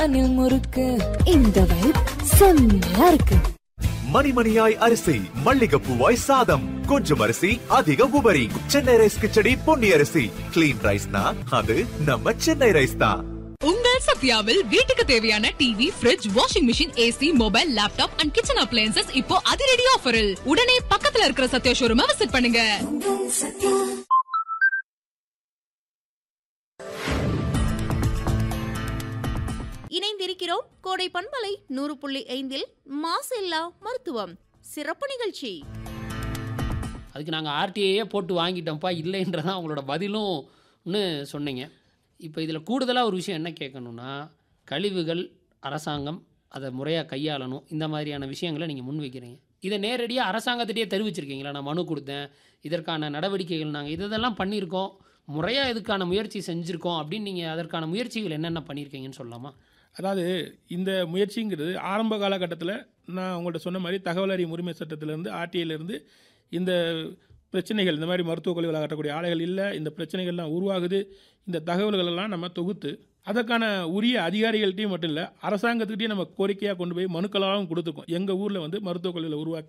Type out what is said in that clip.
அணில் முறுக்கு இந்த வைப் செம்மையா இருக்கு மணிமணியாய் அரிசி மல்லிகைப்பூவாய் சாதம் கொஞ்சம் அரிசி அதிக உபரி சென்னை ரைஸ் கிச்சடி பொன்னி அரிசி கிளீன் ரைஸ்னா அது நம்ம சென்னை ரைஸ் தான் உங்கள் சத்யாவில் வீட்டுக்கு தேவையான TV fridge washing machine AC mobile laptop and kitchen appliances இப்போ அதிரடி ஆஃபரில் உடனே பக்கத்துல இருக்கிற சத்யா ஷோரூமை விசிட் பண்ணுங்க இணைந்திருக்கிறோம் கோடை பண்பலை நூறு புள்ளி ஐந்தில் மாசில்லா மருத்துவம் சிறப்பு நிகழ்ச்சி அதுக்கு நாங்கள் ஆர்டிஐயே போட்டு வாங்கிட்டோம்ப்பா இல்லைன்றதான் அவங்களோட பதிலும்னு சொன்னீங்க இப்போ இதில் கூடுதலாக ஒரு விஷயம் என்ன கேட்கணும்னா கழிவுகள் அரசாங்கம் அதை முறையாக கையாளணும் இந்த மாதிரியான விஷயங்களை நீங்கள் முன்வைக்கிறீங்க இதை நேரடியாக அரசாங்கத்திட்டே தெரிவிச்சிருக்கீங்களா நான் மனு கொடுத்தேன் இதற்கான நடவடிக்கைகள் நாங்கள் இதெல்லாம் பண்ணியிருக்கோம் முறையாக இதுக்கான முயற்சி செஞ்சுருக்கோம் அப்படின்னு நீங்கள் அதற்கான முயற்சிகள் என்னென்ன பண்ணியிருக்கீங்கன்னு சொல்லலாமா அதாவது இந்த முயற்சிங்கிறது ஆரம்ப காலகட்டத்தில் நான் உங்கள்கிட்ட சொன்ன மாதிரி தகவல் அறியும் உரிமை சட்டத்திலேருந்து ஆர்டிஐலேருந்து இந்த பிரச்சனைகள் இந்த மாதிரி மருத்துவக் கழிவுகள் அகற்றக்கூடிய ஆலைகள் இல்லை இந்த பிரச்சனைகள்லாம் உருவாகுது இந்த தகவல்கள் எல்லாம் நம்ம தொகுத்து அதற்கான உரிய அதிகாரிகள்ட்டையும் மட்டும் இல்லை அரசாங்கத்துக்கிட்டையும் நம்ம கோரிக்கையாக கொண்டு போய் மனுக்களாகவும் கொடுத்துருக்கோம் எங்கள் ஊரில் வந்து மருத்துவக் கழிவுகளை உருவாக்க